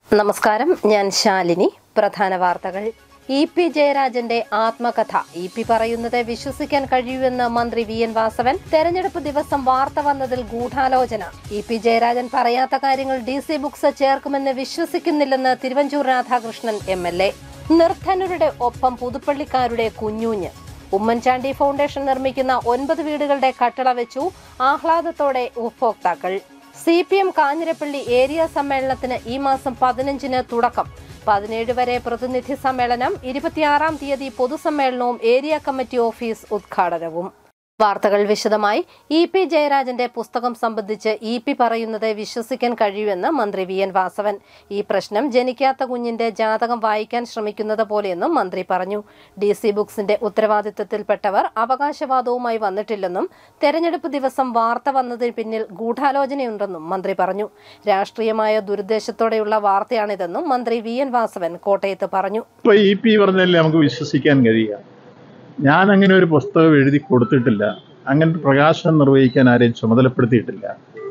നമസ്കാരം ഞാൻ ശാലിനി പ്രധാന വാർത്തകൾ ഇ പി ജയരാജന്റെ ആത്മകഥ ഇ പി പറയുന്നത് വിശ്വസിക്കാൻ കഴിയുമെന്ന് മന്ത്രി വി എൻ വാസവൻ തെരഞ്ഞെടുപ്പ് ദിവസം വാർത്ത വന്നതിൽ ഗൂഢാലോചന ഇ പി ജയരാജൻ പറയാത്ത കാര്യങ്ങൾ ഡി സി ബുക്സ് ചേർക്കുമെന്ന് വിശ്വസിക്കുന്നില്ലെന്ന് Thiruvanchoor Radhakrishnan M L A നിർധനരുടെ ഒപ്പം പുതുപ്പള്ളിക്കാരുടെ കുഞ്ഞൂഞ്ഞ് ഉമ്മൻചാണ്ടി ഫൗണ്ടേഷൻ നിർമ്മിക്കുന്ന ഒൻപത് വീടുകളുടെ കട്ടള വെച്ചു ആഹ്ലാദത്തോടെ ഉപഭോക്താക്കൾ C P M Kanjirappally area സമ്മേളനത്തിന് ഈ മാസം പതിനഞ്ചിന് തുടക്കം പതിനേഴ് വരെ പ്രതിനിധി സമ്മേളനം ഇരുപത്തിയാറാം തീയതി പൊതുസമ്മേളനവും ഏരിയ കമ്മിറ്റി ഓഫീസ് ഉദ്ഘാടനവും വാർത്തകൾ വിശദമായി ഇ പി ജയരാജന്റെ പുസ്തകം സംബന്ധിച്ച് ഇ പി പറയുന്നത് വിശ്വസിക്കാൻ കഴിയുമെന്ന് മന്ത്രി വി എൻ വാസവൻ ഈ പ്രശ്നം ജനിക്കാത്ത കുഞ്ഞിന്റെ ജാതകം വായിക്കാൻ ശ്രമിക്കുന്നത് പോലെയെന്നും മന്ത്രി പറഞ്ഞു ഡി സി ബുക്സിന്റെ ഉത്തരവാദിത്തത്തിൽപ്പെട്ടവർ അവകാശവാദവുമായി വന്നിട്ടില്ലെന്നും തെരഞ്ഞെടുപ്പ് ദിവസം വാർത്ത വന്നതിന് പിന്നിൽ ഗൂഢാലോചനയുണ്ടെന്നും മന്ത്രി പറഞ്ഞു രാഷ്ട്രീയമായ ദുരുദ്ദേശത്തോടെയുള്ള വാർത്തയാണിതെന്നും മന്ത്രി വി എൻ വാസവൻ കോട്ടയത്ത് പറഞ്ഞു ഇപ്പൊ ഇ പി പറഞ്ഞല്ലേ നമുക്ക് വിശ്വസിക്കാൻ കഴിയുക ഞാൻ അങ്ങനെ ഒരു പുസ്തകം എഴുതി കൊടുത്തിട്ടില്ല അങ്ങനത്തെ പ്രകാശനം നിർവഹിക്കാൻ ആരെയും ചുമതലപ്പെടുത്തിയിട്ടില്ല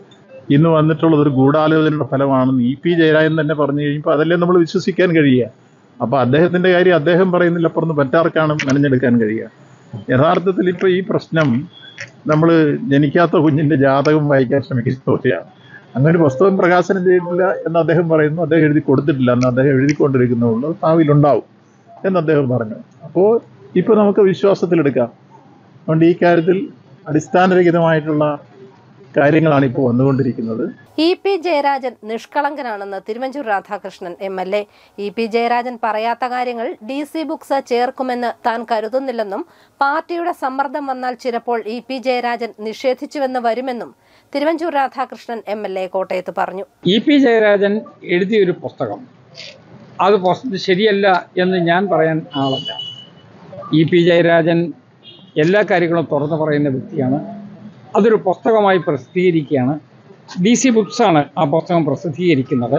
ഇന്ന് വന്നിട്ടുള്ളത് ഒരു ഗൂഢാലോചനയുടെ ഫലമാണെന്ന് ഇ പി ജയരാജൻ തന്നെ പറഞ്ഞു കഴിയുമ്പോൾ അതല്ലേ നമ്മൾ വിശ്വസിക്കാൻ കഴിയുക അപ്പൊ അദ്ദേഹത്തിന്റെ കാര്യം അദ്ദേഹം പറയുന്നില്ല അപ്പുറത്ത് മറ്റാർക്കാണ് മെനഞ്ഞെടുക്കാൻ കഴിയുക യഥാർത്ഥത്തിൽ ഇപ്പൊ ഈ പ്രശ്നം നമ്മൾ ജനിക്കാത്ത കുഞ്ഞിന്റെ ജാതകം വായിക്കാൻ ശ്രമിക്കുന്ന പോലെയാണ് അങ്ങനെ ഒരു പുസ്തകം പ്രകാശനം ചെയ്തിട്ടില്ല എന്ന് അദ്ദേഹം പറയുന്നു അദ്ദേഹം എഴുതി കൊടുത്തിട്ടില്ല എന്ന് അദ്ദേഹം എഴുതിക്കൊണ്ടിരിക്കുന്നുള്ളൂ ഭാവിയിലുണ്ടാവും എന്ന് അദ്ദേഹം പറഞ്ഞു അപ്പോൾ ഇപ്പോൾ നമുക്ക് വിശ്വാസത്തിലെടുക്കാം അതുകൊണ്ട് ഈ കാര്യത്തിൽ അടിസ്ഥാനരഹിതമായിട്ടുള്ള കാര്യങ്ങളാണ് ഇപ്പോൾ വന്നുകൊണ്ടിരിക്കുന്നത് ഇ പി ജയരാജൻ നിഷ്കളങ്കനാണെന്ന് Thiruvanchoor Radhakrishnan M L A E P Jayarajan പറയാത്ത കാര്യങ്ങൾ ഡി സി ബുക്സ് ചേർക്കുമെന്ന് താൻ കരുതുന്നില്ലെന്നും പാർട്ടിയുടെ സമ്മർദ്ദം വന്നാൽ ചിലപ്പോൾ ഇ പി ജയരാജൻ നിഷേധിച്ചുവെന്ന് വരുമെന്നും Thiruvanchoor Radhakrishnan M L A കോട്ടയത്ത് പറഞ്ഞു ഇ പി ജയരാജൻ എഴുതിയൊരു പുസ്തകം അത് പുസ്തകം ശരിയല്ല എന്ന് ഞാൻ പറയാൻ ആളല്ല ഇ പി ജയരാജൻ എല്ലാ കാര്യങ്ങളും തുറന്നു പറയുന്ന വ്യക്തിയാണ് അതൊരു പുസ്തകമായി പ്രസിദ്ധീകരിക്കുകയാണ് ഡി സി ബുക്സാണ് ആ പുസ്തകം പ്രസിദ്ധീകരിക്കുന്നത്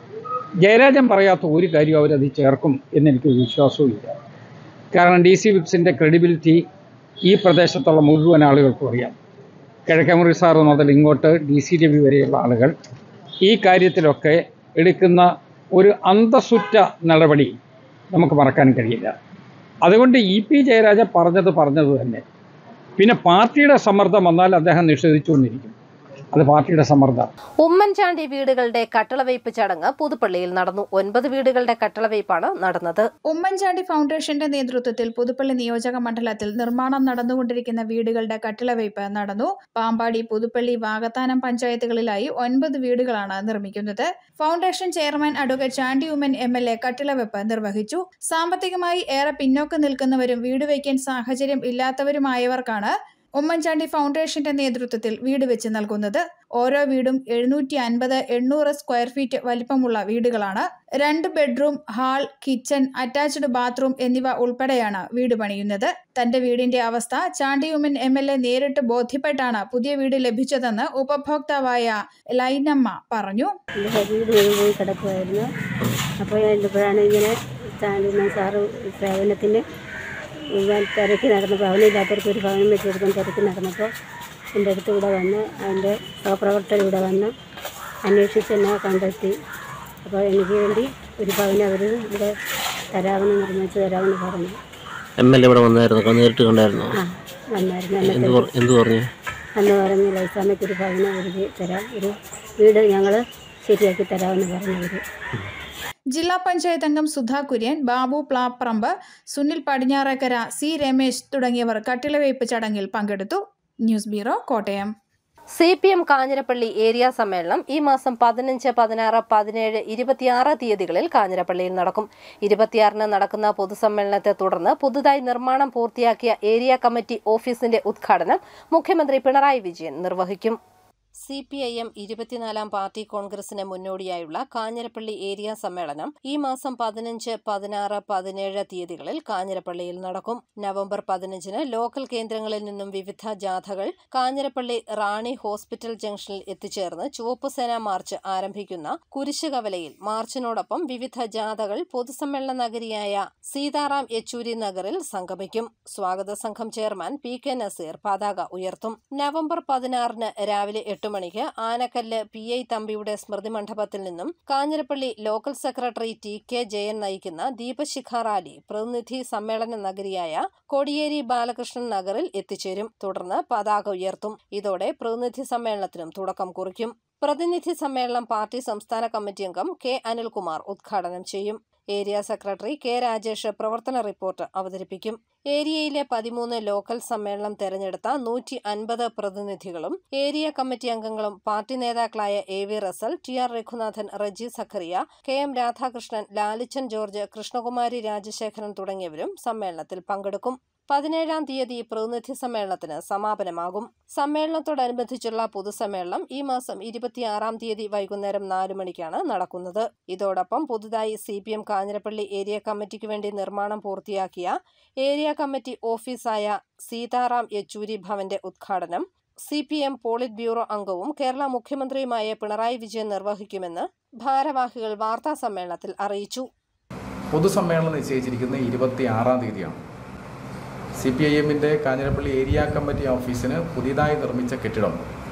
ജയരാജൻ പറയാത്ത ഒരു കാര്യവും അവരത് ചേർക്കും എന്നെനിക്ക് വിശ്വാസവും ഇല്ല കാരണം ഡി സി ബുക്സിൻ്റെ ക്രെഡിബിലിറ്റി ഈ പ്രദേശത്തുള്ള മുഴുവൻ ആളുകൾക്കും അറിയാം കിഴക്കമുറി സാറ് മുതൽ ഇങ്ങോട്ട് ഡി സി രവി വരെയുള്ള ആളുകൾ ഈ കാര്യത്തിലൊക്കെ എടുക്കുന്ന ഒരു അന്തസ്സുറ്റ നടപടി നമുക്ക് മറക്കാൻ കഴിയില്ല അതുകൊണ്ട് ഇ പി ജയരാജൻ പറഞ്ഞത് പറഞ്ഞത് തന്നെ പിന്നെ പാർട്ടിയുടെ സമ്മർദ്ദം വന്നാൽ അദ്ദേഹം നിഷേധിച്ചുകൊണ്ടിരിക്കും അത് പാർട്ടിയുടെ സമ്മർദ്ദം ഉമ്മൻചാണ്ടി വീടുകളുടെ കട്ടളവയ്പ് ചടങ്ങ് പുതുപ്പള്ളിയിൽ നടന്നു ഒൻപത് വീടുകളുടെ കട്ടളവയ്പാണ് നടന്നത് ഉമ്മൻചാണ്ടി ഫൗണ്ടേഷന്റെ നേതൃത്വത്തിൽ പുതുപ്പള്ളി നിയോജക മണ്ഡലത്തിൽ നിർമ്മാണം നടന്നുകൊണ്ടിരിക്കുന്ന വീടുകളുടെ കട്ടിളവയ്പ് നടന്നു പാമ്പാടി പുതുപ്പള്ളി വാകത്താനം പഞ്ചായത്തുകളിലായി ഒൻപത് വീടുകളാണ് നിർമ്മിക്കുന്നത് foundation chairman advocate Chandy Oommen M L A കട്ടിളവെപ്പ് നിർവഹിച്ചു സാമ്പത്തികമായി ഏറെ പിന്നോക്കം നിൽക്കുന്നവരും വീട് വയ്ക്കാൻ സാഹചര്യം ഇല്ലാത്തവരുമായവർക്കാണ് ഉമ്മൻചാണ്ടി ഫൗണ്ടേഷന്റെ നേതൃത്വത്തിൽ വീട് വെച്ച് നൽകുന്നത് ഓരോ വീടും എഴുന്നൂറ്റി അൻപത് എണ്ണൂറ് സ്ക്വയർ ഫീറ്റ് വലിപ്പമുള്ള വീടുകളാണ് രണ്ട് bedroom hall kitchen attached bathroom എന്നിവ ഉൾപ്പെടെയാണ് വീട് പണിയുന്നത് തന്റെ വീടിന്റെ അവസ്ഥ ചാണ്ടിയുമ്മൻ എം എൽ എ നേരിട്ട് ബോധ്യപ്പെട്ടാണ് പുതിയ വീട് ലഭിച്ചതെന്ന് ഉപഭോക്താവായ ലൈനമ്മ പറഞ്ഞു എൻ്റെ വീട് പോയി കിടക്കുമായിരുന്നു അപ്പോൾ ഇപ്പോഴാണ് ഇങ്ങനെ ചാണ്ടിന്ന സാറ് സേവനത്തിന് ഞാൻ തിരക്കി നടന്നപ്പോൾ ഭവനമില്ലാത്തവർക്ക് ഒരു ഭവനം വെച്ച് കൊടുക്കാൻ തിരക്കി നടന്നപ്പോൾ എൻ്റെ അടുത്ത് ഇവിടെ വന്ന് അതിൻ്റെ സഹപ്രവർത്തകർ ഇവിടെ വന്ന് അന്വേഷിച്ച് എന്നെ കണ്ടെത്തി അപ്പോൾ എനിക്ക് വേണ്ടി ഒരു ഭവനം അവർ ഇവിടെ തരാമെന്ന് നിർമ്മിച്ച് തരാമെന്ന് പറഞ്ഞു എം എൽ എ ഇവിടെ വന്നായിരുന്നു നേരിട്ട് കണ്ടായിരുന്നു ആ വന്നായിരുന്നു എന്ത് എന്നിട്ട് പറ- എന്ത് പറഞ്ഞു അന്ന് പറഞ്ഞ് ലൈസാമയ്ക്ക് ഒരു ഭവനം ഒരുക്കി തരാം ഒരു വീട് ഞങ്ങൾ ശരിയാക്കി തരാമെന്ന് പറഞ്ഞവർ ജില്ലാ പഞ്ചായത്ത് അംഗം സുധാ കുര്യൻ ബാബു പ്ലാപ്പറമ്പ് സുനിൽ പടിഞ്ഞാറക്കര സി രമേശ് തുടങ്ങിയവർ കട്ടിളവയ്പ് ചടങ്ങിൽ പങ്കെടുത്തു news bureau Kottayam C P M Kanjirappally area സമ്മേളനം ഈ മാസം പതിനഞ്ച് പതിനാറ് പതിനേഴ് ഇരുപത്തിയാറ് തീയതികളിൽ കാഞ്ഞിരപ്പള്ളിയിൽ നടക്കും ഇരുപത്തിയാറിന് നടക്കുന്ന പൊതുസമ്മേളനത്തെ തുടർന്ന് പുതുതായി നിർമ്മാണം പൂർത്തിയാക്കിയ ഏരിയ കമ്മിറ്റി ഓഫീസിന്റെ ഉദ്ഘാടനം മുഖ്യമന്ത്രി പിണറായി വിജയൻ നിർവഹിക്കും സി പി ഐ എം ഇരുപത്തിനാലാം പാർട്ടി കോൺഗ്രസിന് മുന്നോടിയായുള്ള കാഞ്ഞിരപ്പള്ളി ഏരിയ സമ്മേളനം ഈ മാസം പതിനഞ്ച് പതിനാറ് പതിനേഴ് തീയതികളിൽ കാഞ്ഞിരപ്പള്ളിയിൽ നടക്കും നവംബർ പതിനഞ്ചിന് ലോക്കൽ കേന്ദ്രങ്ങളിൽ നിന്നും വിവിധ ജാഥകൾ കാഞ്ഞിരപ്പള്ളി റാണി ഹോസ്പിറ്റൽ ജംഗ്ഷനിൽ എത്തിച്ചേർന്ന് ചുവപ്പുസേന മാർച്ച് ആരംഭിക്കുന്ന കുരിശുകവലയിൽ മാർച്ചിനോടൊപ്പം വിവിധ ജാഥകൾ പൊതുസമ്മേളന നഗരിയായ സീതാറാം യെച്ചൂരി നഗറിൽ സംഗമിക്കും സ്വാഗത സംഘം ചെയർമാൻ പി കെ നസീർ പതാക ഉയർത്തും നവംബർ പതിനാറിന് രാവിലെ എട്ട് എട്ട് മണിക്ക് ആനക്കല്ല് പി ഐ തമ്പിയുടെ സ്മൃതി മണ്ഡപത്തിൽ നിന്നും Kanjirappally local secretary T K Jayan നയിക്കുന്ന ദീപശിഖ റാലി പ്രതിനിധി സമ്മേളന നഗരിയായ കോടിയേരി ബാലകൃഷ്ണൻ നഗറിൽ എത്തിച്ചേരും തുടർന്ന് പതാക ഉയർത്തും ഇതോടെ പ്രതിനിധി സമ്മേളനത്തിനും തുടക്കം കുറിക്കും പ്രതിനിധി സമ്മേളനം പാർട്ടി സംസ്ഥാന കമ്മിറ്റി അംഗം കെ അനിൽകുമാർ ഉദ്ഘാടനം ചെയ്യും ഏരിയ സെക്രട്ടറി കെ രാജേഷ് പ്രവർത്തന റിപ്പോർട്ട് അവതരിപ്പിക്കും ഏരിയയിലെ പതിമൂന്ന് ലോക്കൽ സമ്മേളനം തെരഞ്ഞെടുത്ത നൂറ്റി അൻപത് പ്രതിനിധികളും ഏരിയ കമ്മിറ്റി അംഗങ്ങളും പാർട്ടി നേതാക്കളായ A V Russel T R Raghunathan Reji Zachariah K M Radhakrishnan Lalichan George Krishnakumari Rajasekharan തുടങ്ങിയവരും സമ്മേളനത്തിൽ പങ്കെടുക്കും പതിനേഴാം തീയതി പ്രതിനിധി സമ്മേളനത്തിന് സമാപനമാകും സമ്മേളനത്തോടനുബന്ധിച്ചുള്ള പൊതുസമ്മേളനം ഈ മാസം ഇരുപത്തിയാറാം തീയതി വൈകുന്നേരം നാലു മണിക്കാണ് നടക്കുന്നത് ഇതോടൊപ്പം പുതുതായി C P M Kanjirappally area കമ്മിറ്റിക്ക് വേണ്ടി നിർമ്മാണം പൂർത്തിയാക്കിയ ഏരിയ കമ്മിറ്റി ഓഫീസായ സീതാറാം യെച്ചൂരി ഭവന്റെ ഉദ്ഘാടനം C P M politburo അംഗവും കേരള മുഖ്യമന്ത്രിയുമായ പിണറായി വിജയൻ നിർവഹിക്കുമെന്ന് ഭാരവാഹികൾ വാർത്താ സമ്മേളനത്തിൽ അറിയിച്ചു പൊതുസമ്മേളനം നിശ്ചയിച്ചിരിക്കുന്നത് ഇരുപത്തി ആറാം തീയതിയാണ് സി പി ഐ എമ്മിൻ്റെ കാഞ്ഞിരപ്പള്ളി ഏരിയ കമ്മിറ്റി ഓഫീസിന് പുതിയതായി നിർമ്മിച്ച കെട്ടിടം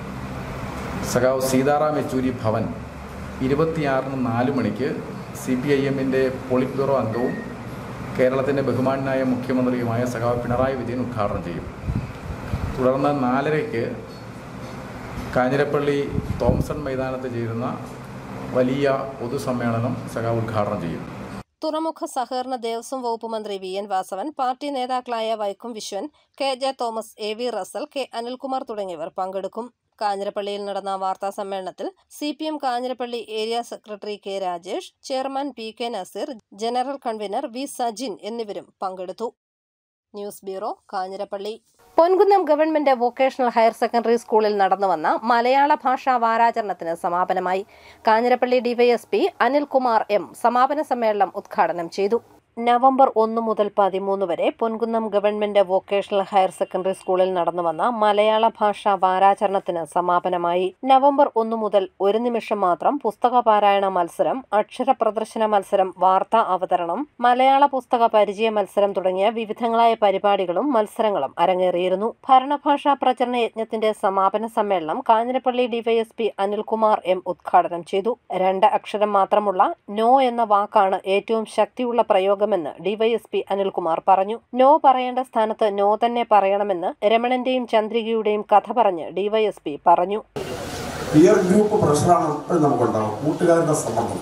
സഖാവ് സീതാറാം യെച്ചൂരി ഭവൻ ഇരുപത്തിയാറിന് നാല് മണിക്ക് സി പി ഐ എമ്മിൻ്റെ പോളിറ്റ് ബ്യൂറോ അംഗവും കേരളത്തിൻ്റെ ബഹുമാനായ മുഖ്യമന്ത്രിയുമായ സഖാവ് പിണറായി വിജയൻ ഉദ്ഘാടനം ചെയ്യും തുടർന്ന് നാലരയ്ക്ക് കാഞ്ഞിരപ്പള്ളി തോംസൺ മൈതാനത്ത് ചേരുന്ന വലിയ പൊതുസമ്മേളനം സഖാവ് ഉദ്ഘാടനം ചെയ്യും തുറമുഖ സഹകരണ ദേവസ്വം വകുപ്പ് മന്ത്രി വി എൻ വാസവൻ പാർട്ടി നേതാക്കളായ Vaikom Viswan K J Thomas A V Russel K Anilkumar തുടങ്ങിയവർ പങ്കെടുക്കും കാഞ്ഞിരപ്പള്ളിയിൽ നടന്ന വാർത്താ സമ്മേളനത്തിൽ C P M Kanjirappally area secretary K Rajesh chairman P K Nazeer general convener V Sajin എന്നിവരും പങ്കെടുത്തു news bureau Kanjirappally Ponkunnam government vocational higher secondary സ്കൂളിൽ നടന്നുവന്ന മലയാള ഭാഷാ വാരാചരണത്തിന് സമാപനമായി കാഞ്ഞിരപ്പള്ളി ഡിവൈഎസ്പി അനിൽകുമാർ എം സമാപന സമ്മേളനം ഉദ്ഘാടനം ചെയ്തു നവംബർ ഒന്ന് മുതൽ പതിമൂന്ന് വരെ Ponkunnam government vocational higher secondary സ്കൂളിൽ നടന്നുവന്ന മലയാള ഭാഷാ വാരാചരണത്തിന് സമാപനമായി നവംബർ ഒന്ന് മുതൽ ഒരു നിമിഷം മാത്രം പുസ്തക പാരായണ മത്സരം അക്ഷര പ്രദർശന മത്സരം വാർത്താ അവതരണം മലയാള പുസ്തക പരിചയ മത്സരം തുടങ്ങിയ വിവിധങ്ങളായ പരിപാടികളും മത്സരങ്ങളും അരങ്ങേറിയിരുന്നു ഭരണഭാഷാ പ്രചരണ യജ്ഞത്തിന്റെ സമാപന സമ്മേളനം കാഞ്ഞിരപ്പള്ളി ഡിവൈഎസ്പി അനിൽകുമാർ എം ഉദ്ഘാടനം ചെയ്തു രണ്ട് അക്ഷരം മാത്രമുള്ള നോ എന്ന വാക്കാണ് ഏറ്റവും ശക്തിയുള്ള പ്രയോഗമെന്ന് ഡിവൈഎസ്പി അനിൽകുമാർ പറഞ്ഞു നോ പറയേണ്ട സ്ഥാനത്ത് നോ തന്നെ പറയണമെന്ന് രമണന്റെയും ചന്ദ്രികയുടെയും കഥ പറഞ്ഞ് ഡിവൈഎസ്പി പറഞ്ഞു പിയർ ഗ്രൂപ്പ് പ്രഷറാണ് എപ്പോഴും നമുക്കുണ്ടാവും കൂട്ടുകാരുടെ സമ്മർദ്ദം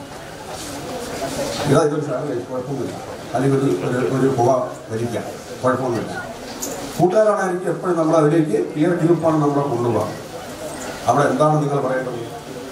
ഇതാ ഇതൊരു സാധനം കുഴപ്പമൊന്നുമില്ല അല്ലെങ്കിൽ ഒരു ഒരു ഒരു പുക വലിക്കാം കുഴപ്പമൊന്നുമില്ല കൂട്ടുകാരാണെങ്കിൽ എപ്പോഴും നമ്മൾ അതിലേക്ക് പിയർ ഗ്രൂപ്പാണ് നമ്മളെ കൊണ്ടുപോകുക അവിടെ എന്താണ് നിങ്ങൾ പറയേണ്ടത്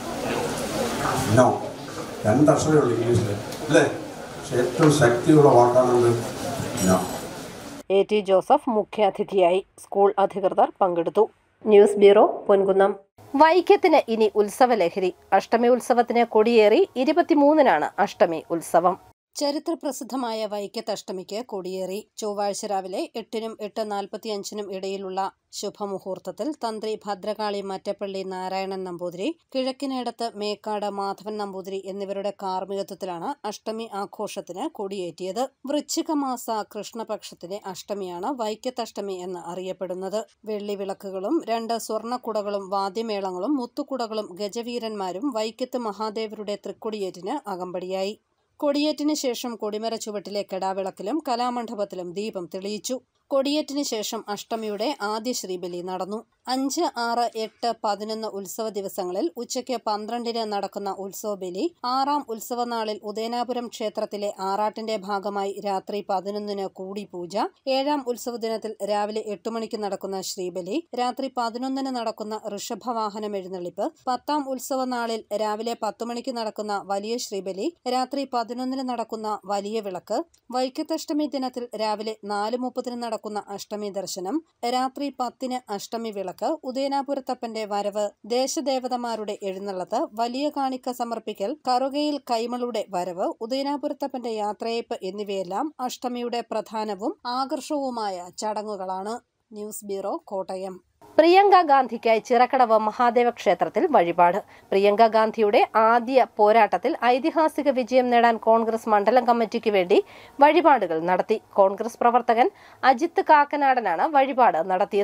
നോ രണ്ടക്ഷരമേ ഉള്ളൂ ഇംഗ്ലീഷിൽ അല്ലേ പക്ഷെ ഏറ്റവും ശക്തിയുള്ള വാക്കാണെന്ത് നോ എ ടി ജോസഫ് മുഖ്യാതിഥിയായി സ്കൂൾ അധികൃതർ പങ്കെടുത്തു ന്യൂസ് ബ്യൂറോ പൊൻകുന്നം വൈക്കത്തിന് ഇനി ഉത്സവലഹരി അഷ്ടമി ഉത്സവത്തിന് കൊടിയേറി ഇരുപത്തിമൂന്നിനാണ് അഷ്ടമി ഉത്സവം ചരിത്രപ്രസിദ്ധമായ വൈക്കത്ത് അഷ്ടമിക്ക് കൊടിയേറി ചൊവ്വാഴ്ച രാവിലെ എട്ടിനും എട്ട് നാൽപ്പത്തിയഞ്ചിനും ഇടയിലുള്ള ശുഭമുഹൂർത്തത്തിൽ തന്ത്രി ഭദ്രകാളി മറ്റപ്പള്ളി നാരായണൻ നമ്പൂതിരി കിഴക്കിനേടത്ത് മേക്കാട് മാധവൻ നമ്പൂതിരി എന്നിവരുടെ കാർമ്മികത്വത്തിലാണ് അഷ്ടമി ആഘോഷത്തിന് കൊടിയേറ്റിയത് വൃശ്ചിക മാസ കൃഷ്ണപക്ഷത്തിലെ അഷ്ടമിയാണ് വൈക്കത്തഷ്ടമി എന്ന് അറിയപ്പെടുന്നത് വെള്ളിവിളക്കുകളും രണ്ട് സ്വർണ്ണക്കുടകളും വാദ്യമേളങ്ങളും മുത്തുക്കുടകളും ഗജവീരന്മാരും വൈക്കത്ത് മഹാദേവരുടെ തൃക്കൊടിയേറ്റിന് അകമ്പടിയായി കൊടിയേറ്റിന് ശേഷം കൊടിമര ചുവട്ടിലെ കെടാവിളക്കിലും കലാമണ്ഡപത്തിലും ദീപം തെളിയിച്ചു കൊടിയേറ്റിന് ശേഷം അഷ്ടമിയുടെ ആദ്യ ശ്രീബലി നടന്നു അഞ്ച് ആറ് എട്ട് പതിനൊന്ന് ഉത്സവ ദിവസങ്ങളിൽ ഉച്ചയ്ക്ക് പന്ത്രണ്ടിന് നടക്കുന്ന ഉത്സവബലി ആറാം ഉത്സവനാളിൽ ഉദയനാപുരം ക്ഷേത്രത്തിലെ ആറാട്ടിന്റെ ഭാഗമായി രാത്രി പതിനൊന്നിന് കൂടിപൂജ ഏഴാം ഉത്സവ ദിനത്തിൽ രാവിലെ എട്ട് മണിക്ക് നടക്കുന്ന ശ്രീബലി രാത്രി പതിനൊന്നിന് നടക്കുന്ന ഋഷഭവാഹനം എഴുന്നള്ളിപ്പ് പത്താം ഉത്സവ നാളിൽ രാവിലെ പത്ത് മണിക്ക് നടക്കുന്ന വലിയ ശ്രീബലി രാത്രി പതിനൊന്നിന് നടക്കുന്ന വലിയ വിളക്ക് വൈക്കത്തഷ്ടമി ദിനത്തിൽ രാവിലെ നാല് മുപ്പതിന് നടക്കുന്ന അഷ്ടമി ദർശനം രാത്രി പത്തിന് അഷ്ടമി വിളക്ക് ഉദയനാപുരത്തപ്പന്റെ വരവ് ദേശദേവതമാരുടെ എഴുന്നള്ളത്ത് വലിയ കാണിക്ക സമർപ്പിക്കൽ കറുകയിൽ കൈമളുടെ വരവ് ഉദയനാപുരത്തപ്പന്റെ യാത്രയയപ്പ് എന്നിവയെല്ലാം അഷ്ടമിയുടെ പ്രധാനവും ആകർഷവുമായ ചടങ്ങുകളാണ് ന്യൂസ് ബ്യൂറോ കോട്ടയം പ്രിയങ്ക ഗാന്ധിക്കായി ചിറക്കടവ് മഹാദേവ ക്ഷേത്രത്തിൽ വഴിപാട് പ്രിയങ്ക ഗാന്ധിയുടെ ആദ്യ പോരാട്ടത്തിൽ ഐതിഹാസിക വിജയം നേടാൻ കോൺഗ്രസ് മണ്ഡലം കമ്മിറ്റിക്ക് വേണ്ടി വഴിപാടുകൾ നടത്തി കോൺഗ്രസ് പ്രവർത്തകൻ അജിത്ത് കാക്കനാടനാണ് വഴിപാട് നടത്തിയത്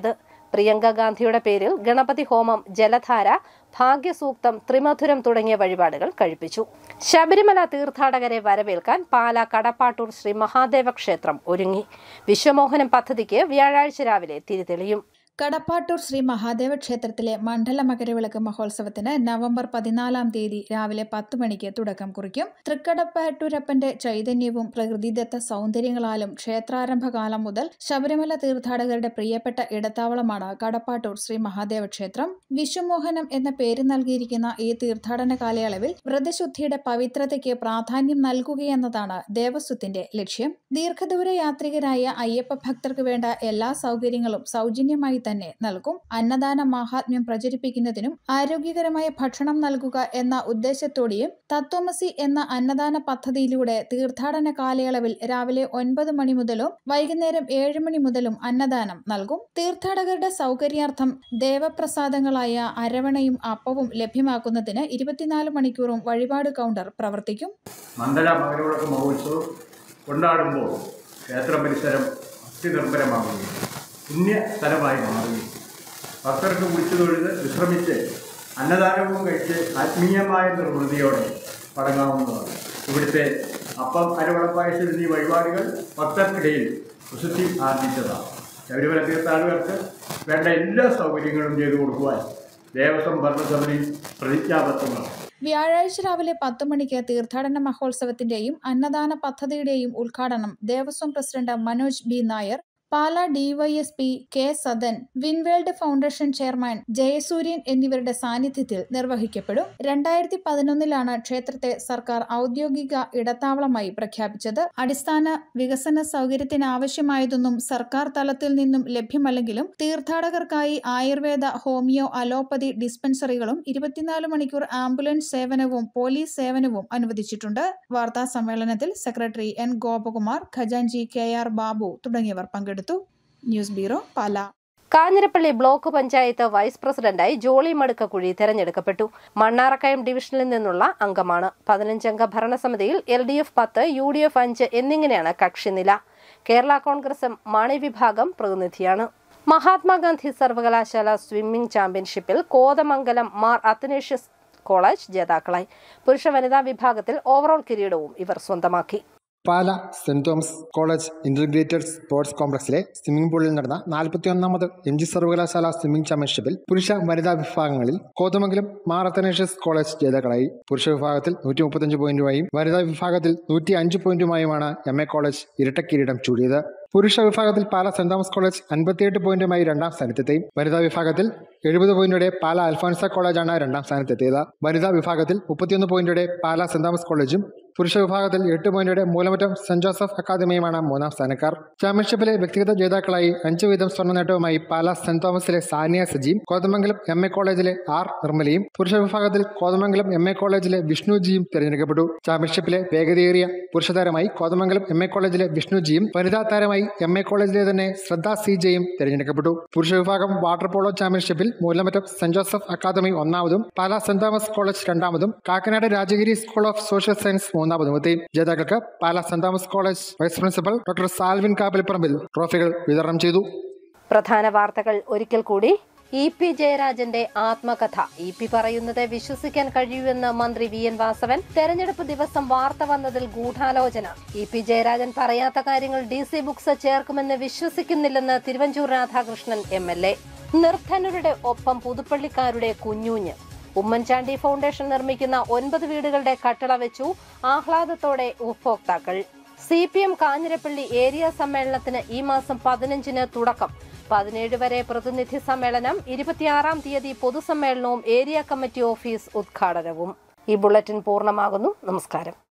പ്രിയങ്ക ഗാന്ധിയുടെ പേരിൽ ഗണപതി ഹോമം ജലധാര ഭാഗ്യസൂക്തം ത്രിമധുരം തുടങ്ങിയ വഴിപാടുകൾ കഴിപ്പിച്ചു ശബരിമല തീർത്ഥാടകരെ വരവേൽക്കാൻ പാല കടപ്പാട്ടൂർ ശ്രീ മഹാദേവ ക്ഷേത്രം ഒരുങ്ങി വിശ്വമോഹനം പദ്ധതിക്ക് വ്യാഴാഴ്ച രാവിലെ തിരിതെളിയും കടപ്പാട്ടൂർ ശ്രീ മഹാദേവ ക്ഷേത്രത്തിലെ മണ്ഡല മകരവിളക്ക് മഹോത്സവത്തിന് നവംബർ പതിനാലാം തീയതി രാവിലെ പത്ത് മണിക്ക് തുടക്കം കുറിക്കും തൃക്കടപ്പാട്ടൂരപ്പന്റെ ചൈതന്യവും പ്രകൃതിദത്ത സൗന്ദര്യങ്ങളാലും ക്ഷേത്രാരംഭകാലം മുതൽ ശബരിമല തീർത്ഥാടകരുടെ പ്രിയപ്പെട്ട ഇടത്താവളമാണ് കടപ്പാട്ടൂർ ശ്രീ മഹാദേവ ക്ഷേത്രം വിശ്വമോഹനം എന്ന പേര് നൽകിയിരിക്കുന്ന ഈ തീർത്ഥാടന കാലയളവിൽ വ്രതശുദ്ധിയുടെ പവിത്രതയ്ക്ക് പ്രാധാന്യം നൽകുകയെന്നതാണ് ദേവസ്വത്തിന്റെ ലക്ഷ്യം ദീർഘദൂര യാത്രികരായ അയ്യപ്പ ഭക്തർക്ക് വേണ്ട എല്ലാ സൗകര്യങ്ങളും സൗജന്യമായി തന്നെ നൽകും അന്നദാന മാഹാത്മ്യം പ്രചരിപ്പിക്കുന്നതിനും ആരോഗ്യകരമായ ഭക്ഷണം നൽകുക എന്ന ഉദ്ദേശത്തോടെയും തത്വമസി എന്ന അന്നദാന പദ്ധതിയിലൂടെ തീർത്ഥാടന കാലയളവിൽ രാവിലെ ഒൻപത് മണി മുതലും വൈകുന്നേരം ഏഴ് മണി മുതലും അന്നദാനം നൽകും തീർത്ഥാടകരുടെ സൗകര്യാർത്ഥം ദേവപ്രസാദങ്ങളായ അരവണയും അപ്പവും ലഭ്യമാക്കുന്നതിന് ഇരുപത്തിനാല് മണിക്കൂറും വഴിപാട് കൗണ്ടർ പ്രവർത്തിക്കും മണ്ഡല മകരവിളക്ക് മഹോത്സവം കൊണ്ടാടുമ്പോൾ ക്ഷേത്ര പരിസരം അസ്ഥിനിർഭരമാവുകയും പുണ്യ സ്ഥലമായി മാറുകയും ഭക്തർക്ക് കുളിച്ചു തൊഴുത് വിശ്രമിച്ച് അന്നദാനവും കഴിച്ച് ആത്മീയമായ നിർവൃതിയോടെ മടങ്ങാവുന്നതാണ് ഇവിടുത്തെ അപ്പം അരവളപ്പായസം എന്നീ വഴിപാടുകൾ ഭക്തർക്കിടയിൽ പ്രസിദ്ധി ആർജിച്ചതാണ് ശബരിമല തീർത്ഥാടകർക്ക് വേണ്ട എല്ലാ സൗകര്യങ്ങളും ചെയ്തു കൊടുക്കുവാൻ ദേവസ്വം ഭരണസമിതി പ്രതിജ്ഞാബദ്ധമാണ് വ്യാഴാഴ്ച രാവിലെ പത്ത് മണിക്ക് തീർത്ഥാടന മഹോത്സവത്തിന്റെയും അന്നദാന പദ്ധതിയുടെയും ഉദ്ഘാടനം Devaswom president Manoj B Nair Pala DYSP K Sadan Winworld foundation chairman Jayasuryan എന്നിവരുടെ സാന്നിധ്യത്തിൽ നിർവഹിക്കപ്പെടും രണ്ടായിരത്തി പതിനൊന്നിലാണ് ക്ഷേത്രത്തെ സർക്കാർ ഔദ്യോഗിക ഇടത്താവളമായി പ്രഖ്യാപിച്ചത് അടിസ്ഥാന വികസന സൗകര്യത്തിനാവശ്യമായതൊന്നും സർക്കാർ തലത്തിൽ നിന്നും ലഭ്യമല്ലെങ്കിലും തീർത്ഥാടകർക്കായി ആയുർവേദ ഹോമിയോ അലോപ്പതി ഡിസ്പെൻസറികളും ഇരുപത്തിനാല് മണിക്കൂർ ആംബുലൻസ് സേവനവും പോലീസ് സേവനവും അനുവദിച്ചിട്ടുണ്ട് വാർത്താ സമ്മേളനത്തിൽ സെക്രട്ടറി എൻ ഗോപകുമാർ ഖജാൻജി കെ ആർ ബാബു തുടങ്ങിയവർ പങ്കെടുത്തു news bureau Pala Kanjirappally block panchayat vice പ്രസിഡന്റായി ജോളി മടുക്കക്കുഴി തെരഞ്ഞെടുക്കപ്പെട്ടു മണ്ണാറക്കയം ഡിവിഷനിൽ നിന്നുള്ള അംഗമാണ് പതിനഞ്ചംഗ ഭരണസമിതിയിൽ എൽ ഡി എഫ് പത്ത് യു ഡി എഫ് അഞ്ച് എന്നിങ്ങനെയാണ് കക്ഷിനില കേരള കോൺഗ്രസും മാണി വിഭാഗം പ്രതിനിധിയാണ് മഹാത്മാഗാന്ധി സർവകലാശാല സ്വിമ്മിംഗ് ചാമ്പ്യൻഷിപ്പിൽ കോതമംഗലം മാർ അത്തനേഷ്യസ് കോളേജ് ജേതാക്കളായി പുരുഷ വനിതാ വിഭാഗത്തിൽ ഓവറോൾ കിരീടവും ഇവർ സ്വന്തമാക്കി പാല സെന്റ് തോമസ് കോളേജ് ഇന്റഗ്രേറ്റഡ് സ്പോർട്സ് കോംപ്ലക്സിലെ സ്വിമ്മിംഗ് പൂളിൽ നടന്ന നാൽപ്പത്തിയൊന്നാമത് എം ജി സർവകലാശാല സ്വിമ്മിംഗ് ചാമ്പ്യൻഷിപ്പിൽ പുരുഷ വനിതാ വിഭാഗങ്ങളിൽ കോതമംഗലം മാറത്തനേഷ്യസ് കോളേജ് ജേതാക്കളായി പുരുഷ വിഭാഗത്തിൽ നൂറ്റി മുപ്പത്തഞ്ച് പോയിന്റുമായും വനിതാ വിഭാഗത്തിൽ നൂറ്റി അഞ്ച് പോയിന്റുമായുമാണ് എം എ കോളേജ് ഇരട്ടക്കിരീടം ചൂടിയത് പുരുഷ വിഭാഗത്തിൽ പാല സെന്റ് തോമസ് കോളേജ് അൻപത്തിയെട്ട് പോയിന്റുമായി രണ്ടാം സ്ഥാനത്തെത്തി വനിതാ വിഭാഗത്തിൽ എഴുപത് പോയിന്റോടെ പാല അൽഫോൻസ കോളേജാണ് രണ്ടാം സ്ഥാനത്തെത്തിയത് വനിതാ വിഭാഗത്തിൽ മുപ്പത്തിയൊന്ന് പോയിന്റോടെ പാല സെന്റ് തോമസ് കോളേജും പുരുഷ വിഭാഗത്തിൽ എട്ട് പോയിന്റോടെ മൂലമറ്റം സെന്റ് ജോസഫ് അക്കാദമിയുമാണ് മൂന്നാം സ്ഥാനക്കാർ ചാമ്പ്യൻഷിപ്പിലെ വ്യക്തിഗത ജേതാക്കളായി അഞ്ച് വീതം സ്വർണ്ണ നേട്ടവുമായി പാല സെന്റ് തോമസിലെ സാനിയ സജിയും കോതമംഗലം എം എ കോളേജിലെ ആർ നിർമ്മലയും പുരുഷ വിഭാഗത്തിൽ കോതമംഗലം എം എ കോളേജിലെ വിഷ്ണുജിയും തിരഞ്ഞെടുക്കപ്പെട്ടു ചാമ്പ്യൻഷിപ്പിലെ വേഗതയേറിയ പുരുഷതാരമായി കോതമംഗലം എം എ കോളേജിലെ വിഷ്ണുജിയും വനിതാ താരമായി എം എ കോളേജിലെ തന്നെ ശ്രദ്ധ സി ജയും തിരഞ്ഞെടുക്കപ്പെട്ടു പുരുഷ വിഭാഗം വാട്ടർ പോളോ ചാമ്പ്യൻഷിപ്പിൽ മൂലമറ്റം സെന്റ് ജോസഫ് അക്കാദമി ഒന്നാമതും പാല സെന്റ് തോമസ് കോളേജ് രണ്ടാമതും Kakkanad Rajagiri school of social science മൂന്നാമതും എത്തി ജേതാക്കൾക്ക് പാല സെന്റ് Thomas college vice principal doctor Salvin Kappilparambil ട്രോഫികൾ വിതരണം ചെയ്തു പ്രധാന വാർത്തകൾ ഒരിക്കൽ കൂടി ഇ പി ജയരാജന്റെ ആത്മകഥ ഇ പി പറയുന്നത് വിശ്വസിക്കാൻ കഴിയുമെന്ന് മന്ത്രി വി എൻ വാസവൻ തെരഞ്ഞെടുപ്പ് ദിവസം വാർത്ത വന്നതിൽ ഗൂഢാലോചന ഇ പി ജയരാജൻ പറയാത്ത കാര്യങ്ങൾ ഡി സി ബുക്സ് ചേർക്കുമെന്ന് വിശ്വസിക്കുന്നില്ലെന്ന് Thiruvanchoor Radhakrishnan M L A നിർധനരുടെ ഒപ്പം പുതുപ്പള്ളിക്കാരുടെ കുഞ്ഞൂഞ്ഞ് ഉമ്മൻചാണ്ടി ഫൗണ്ടേഷൻ നിർമ്മിക്കുന്ന ഒൻപത് വീടുകളുടെ കട്ടള വെച്ചു ആഹ്ലാദത്തോടെ ഉപഭോക്താക്കൾ C P M Kanjirappally area സമ്മേളനത്തിന് ഈ മാസം പതിനഞ്ചിന് തുടക്കം പതിനേഴ് വരെ പ്രതിനിധി സമ്മേളനം ഇരുപത്തിയാറാം തീയതി പൊതുസമ്മേളനവും ഏരിയ കമ്മിറ്റി ഓഫീസ് ഉദ്ഘാടനവും ഈ ബുള്ളറ്റിൻ പൂർണ്ണമാകുന്നു നമസ്കാരം